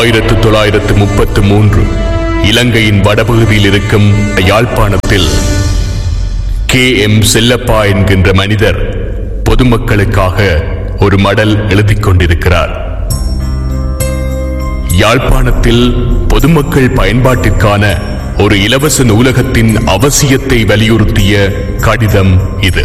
ஆயிரத்து தொள்ளாயிரத்து முப்பத்து மூன்று இலங்கையின் வடபகுதியில் இருக்கும் யாழ்ப்பாணத்தில் கே எம் செல்லப்பா என்கின்ற மனிதர் பொதுமக்களுக்காக ஒரு மடல் எழுதிக் கொண்டிருக்கிறார் யாழ்ப்பாணத்தில் பொதுமக்கள் பயன்பாட்டிற்கான ஒரு இலவச நூலகத்தின் அவசியத்தை வலியுறுத்திய கடிதம் இது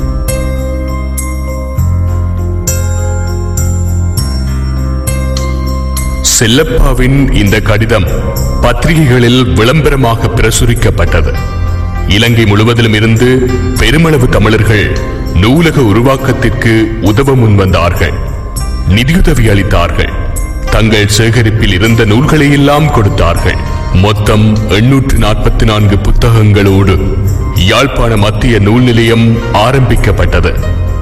செல்லப்பாவின் இந்த கடிதம் பத்திரிகைகளில் விளம்பரமாக பிரசுரிக்கப்பட்டது இலங்கை முழுவதிலும் இருந்து பெருமளவு தமிழர்கள் நூலக உருவாக்கத்திற்கு உதவ முன்வந்தார்கள் நிதியுதவி அளித்தார்கள் தங்கள் சேகரிப்பில் இருந்த நூல்களை எல்லாம் கொடுத்தார்கள் மொத்தம் எண்ணூற்று நாற்பத்தி நான்கு புத்தகங்களோடு யாழ்ப்பாண மத்திய நூல் நிலையம் ஆரம்பிக்கப்பட்டது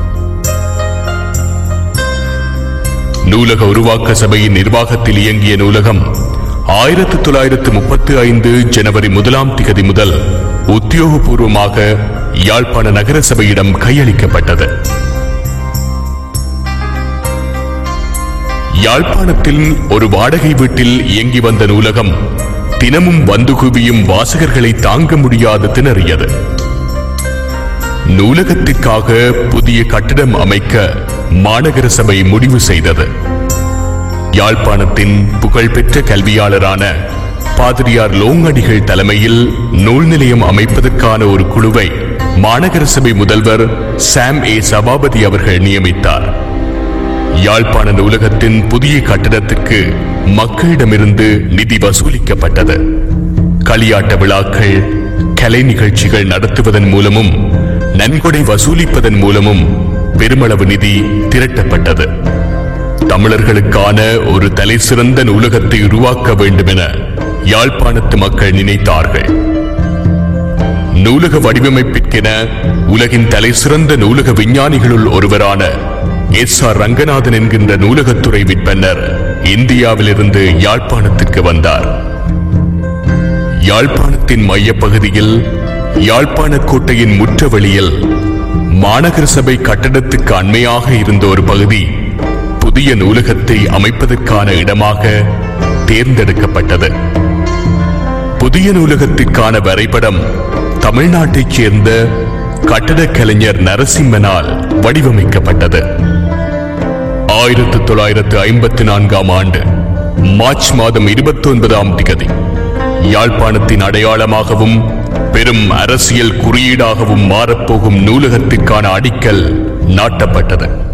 நூலக உருவாக்க சபையின் நிர்வாகத்தில் இயங்கிய நூலகம் ஆயிரத்து தொள்ளாயிரத்து முப்பத்து ஐந்து ஜனவரி முதலாம் திகதி முதல் உத்தியோகபூர்வமாக யாழ்ப்பாண நகர சபையிடம் கையளிக்கப்பட்டது யாழ்ப்பாணத்தில் ஒரு வாடகை வீட்டில் இயங்கி வந்த நூலகம் தினமும் வந்து குவியும் வாசகர்களை தாங்க முடியாது திணறியது நூலகத்திற்காக புதிய கட்டிடம் அமைக்க மாநகர சபை முடிவு செய்தது யாழ்ப்பாணத்தின் புகழ்பெற்ற கல்வியாளரான பாதிரியார் லோங்கடிகள் தலைமையில் நூல் நிலையம் அமைப்பதற்கான ஒரு குழுவை மாநகர சபை முதல்வர் சாம் ஏ சபாபதி அவர்கள் நியமித்தார் யாழ்ப்பாண நூலகத்தின் புதிய கட்டிடத்திற்கு மக்களிடமிருந்து நிதி வசூலிக்கப்பட்டது களியாட்ட விழாக்கள் கலை நிகழ்ச்சிகள் நடத்துவதன் மூலமும் நன்கொடை வசூலிப்பதன் மூலமும் பெருமளவு நிதி திரட்டப்பட்டது தமிழர்களுக்கான ஒரு தலை சிறந்த நூலகத்தை உருவாக்க வேண்டும் என யாழ்ப்பாணத்து மக்கள் நினைத்தார்கள் நூலக வடிவமைப்பிற்கென உலகின் தலை சிறந்த நூலக விஞ்ஞானிகளுள் ஒருவரான எஸ் ஆர் ரங்கநாதன் என்கின்ற நூலகத்துறை விற்பனர் இந்தியாவிலிருந்து யாழ்ப்பாணத்திற்கு வந்தார் யாழ்ப்பாணத்தின் மையப்பகுதியில் யாழ்ப்பாண கோட்டையின் முற்றவெளியில் மாநகர சபை கட்டடத்துக்கு அண்மையாக இருந்த ஒரு பகுதி புதிய நூலகத்தை அமைப்பதற்கான இடமாக தேர்ந்தெடுக்கப்பட்டது புதிய நூலகத்திற்கான வரைபடம் தமிழ்நாட்டைச் சேர்ந்த கட்டடக் கலைஞர் நரசிம்மனால் வடிவமைக்கப்பட்டது ஆயிரத்து தொள்ளாயிரத்து ஐம்பத்தி நான்காம் ஆண்டு மார்ச் மாதம் இருபத்தி ஒன்பதாம் திகதி யாழ்ப்பாணத்தின் அடையாளமாகவும் பெரும் அரசியல் குறியீடாகவும் மாறப்போகும் நூலகத்திற்கான அடிக்கல் நாட்டப்பட்டது